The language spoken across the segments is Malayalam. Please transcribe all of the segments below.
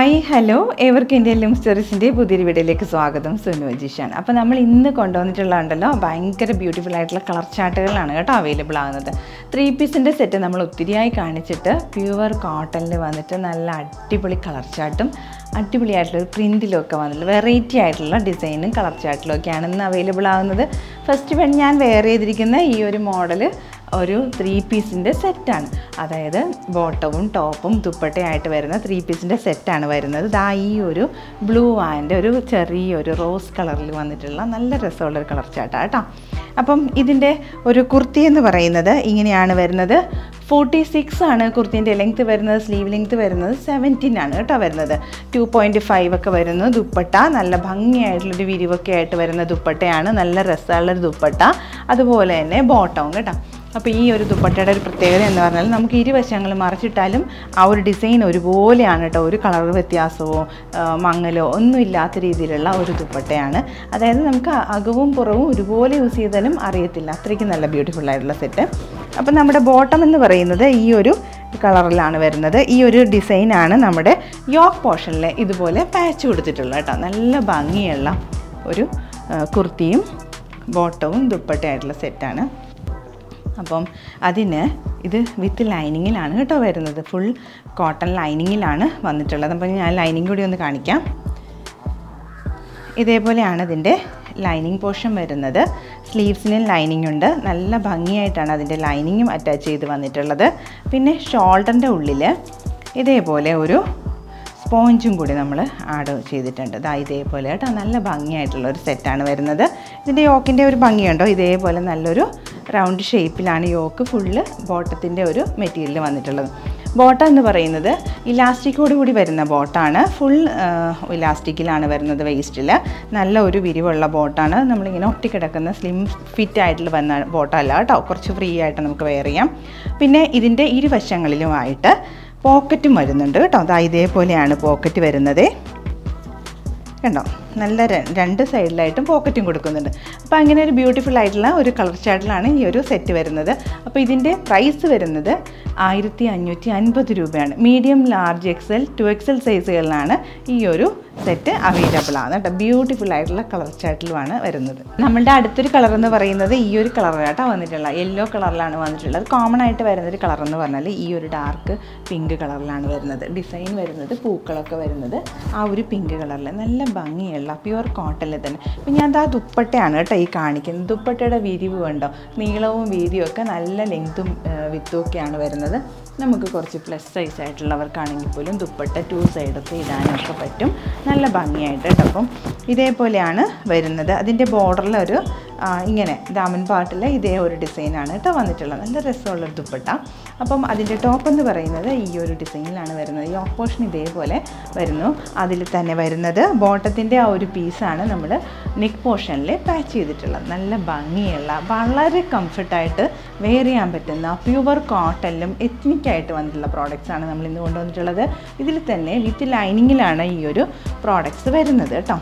ഹായ് ഹലോ ഏവർക്കും ഇന്ത്യൻ ലിം സ്റ്റോറീസിൻ്റെ പുതിയൊരു വീഡിയോയിലേക്ക് സ്വാഗതം സുനു ജിഷാണ് അപ്പോൾ നമ്മൾ ഇന്ന് കൊണ്ടുവന്നിട്ടുള്ളതുണ്ടല്ലോ ഭയങ്കര ബ്യൂട്ടിഫുൾ ആയിട്ടുള്ള കളർ ചാർട്ടുകളാണ് കേട്ടോ അവൈലബിൾ ആകുന്നത് ത്രീ പീസിൻ്റെ സെറ്റ് നമ്മൾ ഒത്തിരിയായി കാണിച്ചിട്ട് പ്യുവർ കോട്ടണിൽ വന്നിട്ട് നല്ല അടിപൊളി കളർ ചാർട്ടും അടിപൊളിയായിട്ടുള്ള പ്രിൻറ്റിലും ഒക്കെ വന്നിട്ടുള്ള വെറൈറ്റി ആയിട്ടുള്ള ഡിസൈനും കളർ ചാർട്ടിലും ഒക്കെയാണ് ഇന്ന് അവൈലബിൾ ആകുന്നത് ഫസ്റ്റ് വൺ ഞാൻ വെയർ ചെയ്തിരിക്കുന്ന ഈ ഒരു മോഡൽ ഒരു ത്രീ പീസിൻ്റെ സെറ്റാണ് അതായത് ബോട്ടവും ടോപ്പും ദുപ്പട്ടയായിട്ട് വരുന്ന ത്രീ പീസിൻ്റെ സെറ്റാണ് വരുന്നത് ദാ ഈ ഒരു ബ്ലൂ ആൻഡ് ഒരു ചെറിയൊരു റോസ് കളറിൽ വന്നിട്ടുള്ള നല്ല രസമുള്ളൊരു കളർ ചാട്ടാണ് കേട്ടോ അപ്പം ഇതിൻ്റെ ഒരു കുർത്തി എന്ന് പറയുന്നത് ഇങ്ങനെയാണ് വരുന്നത് ഫോർട്ടി സിക്സ് ആണ് കുർത്തീൻ്റെ ലെങ്ത്ത് വരുന്നത് സ്ലീവ് ലെങ്ത്ത് വരുന്നത് സെവൻറ്റീൻ ആണ് കേട്ടോ വരുന്നത് ടു പോയിൻറ്റ് ഫൈവ് ഒക്കെ വരുന്നു ദുപ്പട്ട നല്ല ഭംഗിയായിട്ടുള്ളൊരു വിരിവൊക്കെ ആയിട്ട് വരുന്ന ദുപ്പട്ടയാണ് നല്ല രസമുള്ളൊരു ദുപ്പട്ട അതുപോലെ തന്നെ ബോട്ടവും കേട്ടോ അപ്പോൾ ഈ ഒരു ദുപ്പട്ടയുടെ ഒരു പ്രത്യേകത എന്ന് പറഞ്ഞാൽ നമുക്ക് ഇരുവശങ്ങൾ മറിച്ചിട്ടാലും ആ ഒരു ഡിസൈൻ ഒരുപോലെയാണ് കേട്ടോ ഒരു കളർ വ്യത്യാസമോ ആ, മങ്ങലോ ഒന്നും ഇല്ലാത്ത രീതിയിലുള്ള ഒരു ദുപ്പട്ടയാണ് അതായത് നമുക്ക് അകവും പുറവും ഒരുപോലെ യൂസ് ചെയ്താലും അറിയത്തില്ല അത്രയ്ക്ക് നല്ല ബ്യൂട്ടിഫുൾ ആയിട്ടുള്ള സെറ്റ് അപ്പോൾ നമ്മുടെ ബോട്ടം എന്ന് പറയുന്നത് ഈ ഒരു കളറിലാണ് വരുന്നത് ഈ ഒരു ഡിസൈനാണ് നമ്മുടെ യോക്ക് പോർഷനിൽ ഇതുപോലെ പാച്ച് കൊടുത്തിട്ടുള്ളത് കേട്ടോ നല്ല ഭംഗിയുള്ള ഒരു ആ, കുർത്തിയും ബോട്ടവും ദുപ്പട്ടയായിട്ടുള്ള സെറ്റാണ് അപ്പം അതിന് ഇത് വിത്ത് ലൈനിങ്ങിലാണ് കേട്ടോ വരുന്നത് ഫുൾ കോട്ടൺ ലൈനിങ്ങിലാണ് വന്നിട്ടുള്ളത് അപ്പം ഞാൻ ലൈനിങ് കൂടി ഒന്ന് കാണിക്കാം ഇതേപോലെയാണ് ഇതിൻ്റെ ലൈനിങ് പോർഷൻ വരുന്നത് സ്ലീവ്സിനും ലൈനിങ് ഉണ്ട് നല്ല ഭംഗിയായിട്ടാണ് അതിൻ്റെ ലൈനിങ്ങും അറ്റാച്ച് ചെയ്ത് വന്നിട്ടുള്ളത് പിന്നെ ഷോൾഡറിൻ്റെ ഉള്ളിൽ ഇതേപോലെ ഒരു സ്പോഞ്ചും കൂടി നമ്മൾ ആഡ് ചെയ്തിട്ടുണ്ട് ഇതാ ഇതേപോലെ കേട്ടോ നല്ല ഭംഗിയായിട്ടുള്ള ഒരു സെറ്റാണ് വരുന്നത് ഇതിൻ്റെ യോക്കിൻ്റെ ഒരു ഭംഗിയുണ്ടോ ഇതേപോലെ നല്ലൊരു റൗണ്ട് ഷേപ്പിലാണ് യോക്ക് ഫുള്ള് ബോട്ടത്തിൻ്റെ ഒരു മെറ്റീരിയൽ വന്നിട്ടുള്ളത് ബോട്ടം എന്ന് പറയുന്നത് ഇലാസ്റ്റിക്കോട് കൂടി വരുന്ന ബോട്ടാണ് ഫുൾ ഇലാസ്റ്റിക്കിലാണ് വരുന്നത് വേസ്റ്റിൽ നല്ല ഒരു വിരിവുള്ള ബോട്ടാണ് നമ്മളിങ്ങനെ ഒട്ടിക്കിടക്കുന്ന സ്ലിം ഫിറ്റ് ആയിട്ടുള്ള വന്ന ബോട്ടല്ല കേട്ടോ കുറച്ച് ഫ്രീ ആയിട്ട് നമുക്ക് വെയർ ചെയ്യാം പിന്നെ ഇതിൻ്റെ ഇരുവശങ്ങളിലുമായിട്ട് പോക്കറ്റും വരുന്നുണ്ട് കേട്ടോ അതാ ഇതേപോലെയാണ് പോക്കറ്റ് വരുന്നത് കണ്ടോ നല്ല ര- രണ്ട് സൈഡിലായിട്ടും പോക്കറ്റും കൊടുക്കുന്നുണ്ട് അപ്പോൾ അങ്ങനെ ഒരു ബ്യൂട്ടിഫുൾ ആയിട്ടുള്ള ഒരു കളർ ചാർട്ടിലാണ് ഈ ഒരു സെറ്റ് വരുന്നത് അപ്പോൾ ഇതിൻ്റെ പ്രൈസ് വരുന്നത് ആയിരത്തി അഞ്ഞൂറ്റി അൻപത് രൂപയാണ് medium large XL two XL സൈസുകളിലാണ് ഈ ഒരു സെറ്റ് അവൈലബിൾ ആണ് കേട്ടോ ബ്യൂട്ടിഫുൾ ആയിട്ടുള്ള കളർ ചാർട്ടിലുമാണ് വരുന്നത് നമ്മളുടെ അടുത്തൊരു കളർ എന്ന് പറയുന്നത് ഈ ഒരു കളറായിട്ടാണ് വന്നിട്ടുള്ള യെല്ലോ കളറിലാണ് വന്നിട്ടുള്ളത് കോമൺ ആയിട്ട് വരുന്നൊരു കളർ എന്ന് പറഞ്ഞാൽ ഈ ഒരു ഡാർക്ക് പിങ്ക് കളറിലാണ് വരുന്നത് ഡിസൈൻ വരുന്നത് പൂക്കളൊക്കെ വരുന്നത് ആ ഒരു പിങ്ക് കളറിൽ നല്ല ഭംഗിയുള്ള പ്യുവർ കോട്ടണിൽ തന്നെ ഇപ്പം ഞാൻ ദാ ദുപ്പട്ടയാണ് കേട്ടോ ഈ കാണിക്കുന്നത് ദുപ്പട്ടയുടെ വിരിവ് കണ്ടോ നീളവും വീതിയും ഒക്കെ നല്ല ലെങ്ത്തും വിത്തും ഒക്കെയാണ് വരുന്നത് നമുക്ക് കുറച്ച് പ്ലസ് സൈസ് ആയിട്ടുള്ളവർക്കാണെങ്കിൽ പോലും ദുപ്പട്ട ടു സൈഡൊക്കെ ഇടാനൊക്കെ പറ്റും നല്ല ഭംഗിയായിട്ട് കേട്ടോ അപ്പം ഇതേപോലെയാണ് വരുന്നത് അതിൻ്റെ ബോർഡറിൽ ഒരു ആ, ഇങ്ങനെ ദാമൻ പാട്ടിൽ ഇതേ ഒരു ഡിസൈനാണ് കേട്ടോ വന്നിട്ടുള്ളത് നല്ല രസമുള്ളൊരു ദുപ്പട്ട അപ്പം അതിൻ്റെ ടോപ്പ് എന്ന് പറയുന്നത് ഈ ഒരു ഡിസൈനിലാണ് വരുന്നത് ഈ ഓപ്പോഷൻ ഇതേപോലെ വരുന്നു അതിൽ തന്നെ വരുന്നത് ബോട്ടത്തിൻ്റെ ആ ഒരു പീസാണ് നമ്മൾ നെക്ക് പോർഷനിൽ പാച്ച് ചെയ്തിട്ടുള്ളത് നല്ല ഭംഗിയുള്ള വളരെ കംഫർട്ടായിട്ട് വെയർ ചെയ്യാൻ പറ്റുന്ന പ്യുവർ കോട്ടണിലും എത്നിക്കായിട്ട് വന്നിട്ടുള്ള പ്രോഡക്റ്റ്സ് ആണ് നമ്മൾ ഇന്ന് കൊണ്ടുവന്നിട്ടുള്ളത് ഇതിൽ തന്നെ വിത്ത് ലൈനിങ്ങിലാണ് ഈ ഒരു പ്രോഡക്റ്റ്സ് വരുന്നത് കേട്ടോ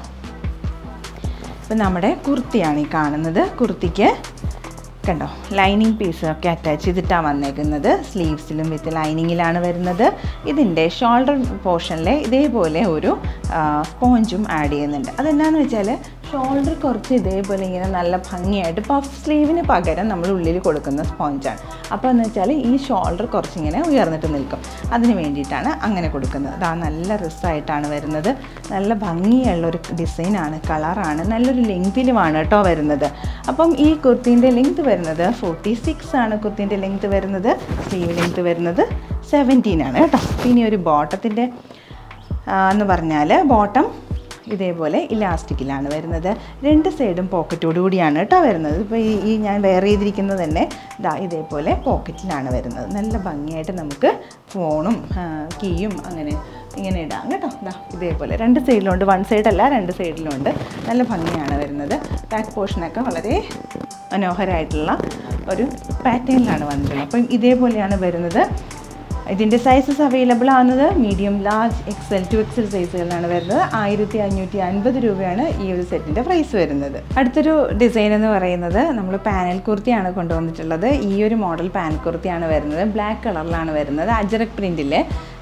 ഇപ്പം നമ്മുടെ കുർത്തിയാണ് ഈ കാണുന്നത് കുർത്തിക്ക് കണ്ടോ ലൈനിങ് പീസൊക്കെ അറ്റാച്ച് ചെയ്തിട്ടാണ് വന്നേക്കുന്നത് സ്ലീവ്സിലും വിത്ത് ലൈനിങ്ങിലാണ് വരുന്നത് ഇതിൻ്റെ ഷോൾഡർ പോർഷനിൽ ഇതേപോലെ ഒരു സ്പോഞ്ചും ആഡ് ചെയ്യുന്നുണ്ട് അതെന്നാന്ന് വെച്ചാൽ ഷോൾഡർ കുറച്ച് ഇതേപോലെ ഇങ്ങനെ നല്ല ഭംഗിയായിട്ട് പഫ് സ്ലീവിന് പകരം നമ്മൾ ഉള്ളിൽ കൊടുക്കുന്ന സ്പോഞ്ചാണ് അപ്പോൾ എന്ന് വെച്ചാൽ ഈ ഷോൾഡർ കുറച്ചിങ്ങനെ ഉയർന്നിട്ട് നിൽക്കും അതിന് വേണ്ടിയിട്ടാണ് അങ്ങനെ കൊടുക്കുന്നത് അതാ നല്ല റിസ്സായിട്ടാണ് വരുന്നത് നല്ല ഭംഗിയുള്ള ഒരു ഡിസൈനാണ് കളറാണ് നല്ലൊരു ലെങ്തിലുമാണ് കേട്ടോ വരുന്നത് അപ്പം ഈ കുർത്തീൻ്റെ ലെങ്ത് വരുന്നത് ഫോർട്ടി സിക്സ് ആണ് കുർത്തീൻ്റെ ലെങ്ത് വരുന്നത് സ്ലീവ് ലെങ്ത് വരുന്നത് സെവൻറ്റീൻ ആണ് കേട്ടോ പിന്നെ ഒരു ബോട്ടത്തിൻ്റെ എന്ന് പറഞ്ഞാൽ ബോട്ടം ഇതേപോലെ ഇലാസ്റ്റിക്കിലാണ് വരുന്നത് രണ്ട് സൈഡും പോക്കറ്റോട് കൂടിയാണ് കേട്ടോ വരുന്നത് ഇപ്പോൾ ഈ ഈ ഞാൻ വെയർ ചെയ്തിരിക്കുന്നത് തന്നെ ദാ ഇതേപോലെ പോക്കറ്റിലാണ് വരുന്നത് നല്ല ഭംഗിയായിട്ട് നമുക്ക് ഫോണും കീയും അങ്ങനെ ഇങ്ങനെ ഇടാം കേട്ടോ ദാ ഇതേപോലെ രണ്ട് സൈഡിലുണ്ട് വൺ സൈഡല്ല രണ്ട് സൈഡിലുണ്ട് നല്ല ഭംഗിയാണ് വരുന്നത് ബാക്ക് പോർഷനൊക്കെ വളരെ മനോഹരമായിട്ടുള്ള ഒരു പാറ്റേണിലാണ് വന്നിട്ടുള്ളത് അപ്പം ഇതേപോലെയാണ് വരുന്നത് ഇതിൻ്റെ സൈസസ് അവൈലബിൾ ആകുന്നത് medium large XL two XL സൈസുകളിലാണ് വരുന്നത് ആയിരത്തി അഞ്ഞൂറ്റി അൻപത് രൂപയാണ് ഈ ഒരു സെറ്റിൻ്റെ പ്രൈസ് വരുന്നത് അടുത്തൊരു ഡിസൈൻ എന്ന് പറയുന്നത് നമ്മൾ പാനൽ കുർത്തിയാണ് കൊണ്ടുവന്നിട്ടുള്ളത് ഈ ഒരു മോഡൽ പാനൽ കുർത്തിയാണ് വരുന്നത് ബ്ലാക്ക് കളറിലാണ് വരുന്നത് അജറക് പ്രിൻറ്റിലെ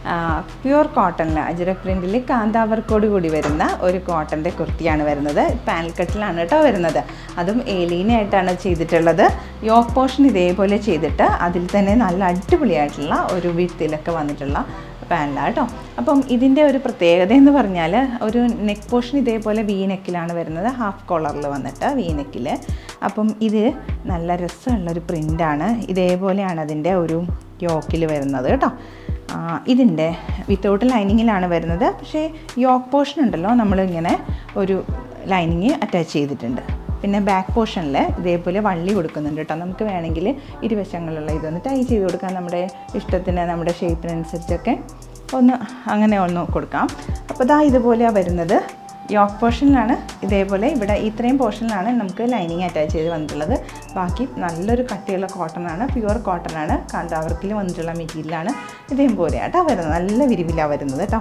പ്യുവർ കോട്ടണിൽ അജറക് പ്രിൻറ്റിൽ കാന്താവർക്കോട് കൂടി വരുന്ന ഒരു കോട്ടൻ്റെ കുർത്തിയാണ് വരുന്നത് പാനൽ കട്ടിലാണ് കേട്ടോ വരുന്നത് അതും ഏലീനായിട്ടാണ് ചെയ്തിട്ടുള്ളത് യോക്ക് പോർഷൻ ഇതേപോലെ ചെയ്തിട്ട് അതിൽ തന്നെ നല്ല അടിപൊളിയായിട്ടുള്ള ഒരു വിത്തിലൊക്കെ വന്നിട്ടുള്ള പാനലാണ് കേട്ടോ അപ്പം ഇതിൻ്റെ ഒരു പ്രത്യേകത എന്ന് പറഞ്ഞാൽ ഒരു നെക്ക് പോർഷൻ ഇതേപോലെ വി നെക്കിലാണ് വരുന്നത് ഹാഫ് കോളറിൽ വന്നിട്ട് വി നെക്കിൽ അപ്പം ഇത് നല്ല രസമുള്ളൊരു പ്രിൻ്റാണ് ഇതേപോലെയാണ് അതിൻ്റെ ഒരു യോക്കിൽ വരുന്നത് കേട്ടോ ആ, ഇതിൻ്റെ വിത്തൗട്ട് ലൈനിങ്ങിലാണ് വരുന്നത് പക്ഷേ യോക്ക് പോർഷൻ ഉണ്ടല്ലോ നമ്മളിങ്ങനെ ഒരു ലൈനിങ് അറ്റാച്ച് ചെയ്തിട്ടുണ്ട് പിന്നെ ബാക്ക് പോർഷനിൽ ഇതേപോലെ വള്ളി കൊടുക്കുന്നുണ്ട് കേട്ടോ നമുക്ക് വേണമെങ്കിൽ ഇരുവശങ്ങളിലുള്ള ഇതൊന്ന് ടൈ ചെയ്ത് കൊടുക്കാം നമ്മുടെ ഇഷ്ടത്തിന് നമ്മുടെ ഷേപ്പിനനുസരിച്ചൊക്കെ ഒന്ന് അങ്ങനെ ഒന്ന് കൊടുക്കാം അപ്പോൾ ഇതാ ഇതുപോലെയാണ് വരുന്നത് യോക്ക് പോർഷനിലാണ് ഇതേപോലെ ഇവിടെ ഇത്രയും പോർഷനിലാണ് നമുക്ക് ലൈനിങ് അറ്റാച്ച് ചെയ്ത് വന്നിട്ടുള്ളത് ബാക്കി നല്ലൊരു കട്ടിയുള്ള കോട്ടണാണ് പ്യുവർ കോട്ടണാണ് കാന്താവർക്കിൽ വന്നിട്ടുള്ള മെറ്റീരിയലാണ് ഇതേപോലെയാട്ടോ വരുന്നത് നല്ല വിരിവിലാണ് വരുന്നത് കേട്ടോ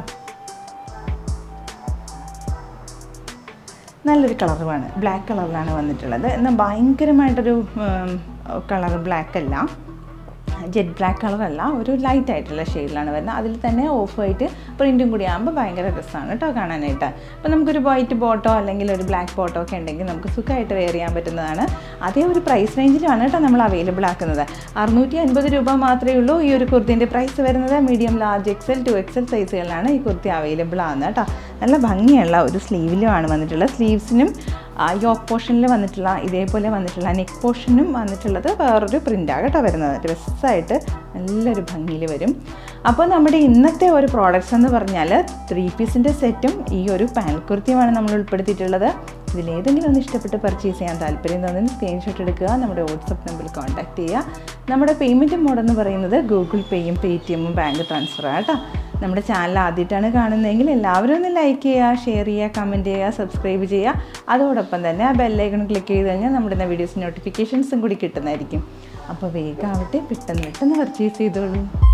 നല്ലൊരു കളറുമാണ് ബ്ലാക്ക് കളറിലാണ് വന്നിട്ടുള്ളത് എന്നാൽ ഭയങ്കരമായിട്ടൊരു കളർ ബ്ലാക്ക് അല്ല ജെറ്റ് ബ്ലാക്ക് കളറല്ല ഒരു ലൈറ്റ് ആയിട്ടുള്ള ഷെയ്ഡിലാണ് വരുന്നത് അതിൽ തന്നെ ഓഫ് വൈറ്റ് പ്രിൻറ്റും കൂടി ആകുമ്പോൾ ഭയങ്കര രസമാണ് കേട്ടോ കാണാനായിട്ട് അപ്പോൾ നമുക്കൊരു വൈറ്റ് ബോട്ടോ അല്ലെങ്കിൽ ഒരു ബ്ലാക്ക് ബോട്ടോ ഒക്കെ ഉണ്ടെങ്കിൽ നമുക്ക് സുഖമായിട്ട് വെയർ ചെയ്യാൻ പറ്റുന്നതാണ് അതേ ഒരു പ്രൈസ് റേഞ്ചിലാണ് കേട്ടോ നമ്മൾ അവൈലബിൾ ആക്കുന്നത് അറുന്നൂറ്റി അൻപത് രൂപ മാത്രമേ ഉള്ളൂ ഈ ഒരു കുർത്തിൻ്റെ പ്രൈസ് വരുന്നത് medium large XL two XL സൈസുകളിലാണ് ഈ കുർത്തി അവൈലബിൾ ആകുന്നത് കേട്ടോ നല്ല ഭംഗിയുള്ള ഒരു സ്ലീവിലുമാണ് വന്നിട്ടുള്ളത് സ്ലീവ്സിനും യോക്ക് പോർഷനിൽ വന്നിട്ടുള്ള ഇതേപോലെ വന്നിട്ടുള്ള നെക്ക് പോർഷനും വന്നിട്ടുള്ളത് വേറൊരു പ്രിൻ്റാണ് കേട്ടോ വരുന്നത് രസമായിട്ട് നല്ലൊരു ഭംഗിയിൽ വരും അപ്പോൾ നമ്മുടെ ഇന്നത്തെ ഒരു പ്രോഡക്റ്റ്സ് എന്ന് പറഞ്ഞാൽ ത്രീ പീസിൻ്റെ സെറ്റും ഈ ഒരു പാനൽ കുർത്തിയുമാണ് നമ്മൾ ഉൾപ്പെടുത്തിയിട്ടുള്ളത് ഇതിലേതെങ്കിലും ഒന്ന് ഇഷ്ടപ്പെട്ട് പർച്ചേസ് ചെയ്യാൻ താല്പര്യം തോന്നുന്നു സ്ക്രീൻഷോട്ട് എടുക്കുക നമ്മുടെ വാട്സപ്പ് നമ്പറിൽ കോൺടാക്ട് ചെയ്യുക നമ്മുടെ പേയ്മെൻറ്റ് മോഡ് എന്ന് പറയുന്നത് ഗൂഗിൾ പേയും പേ ടി എമ്മും ബാങ്ക് ട്രാൻസ്ഫറാണ് കേട്ടോ നമ്മുടെ ചാനൽ ആദ്യമായിട്ടാണ് കാണുന്നതെങ്കിൽ എല്ലാവരും ഒന്ന് ലൈക്ക് ചെയ്യുക ഷെയർ ചെയ്യുക കമൻറ്റ് ചെയ്യുക സബ്സ്ക്രൈബ് ചെയ്യുക അതോടൊപ്പം തന്നെ ആ ബെല്ലൈക്കൺ ക്ലിക്ക് ചെയ്ത് കഴിഞ്ഞാൽ നമ്മുടെ വീഡിയോസ് നോട്ടിഫിക്കേഷൻസും കൂടി കിട്ടുന്നതായിരിക്കും അപ്പോൾ വേഗം ആവട്ടെ പെട്ടെന്ന് പെട്ടെന്ന് പർച്ചേസ് ചെയ്തോളൂ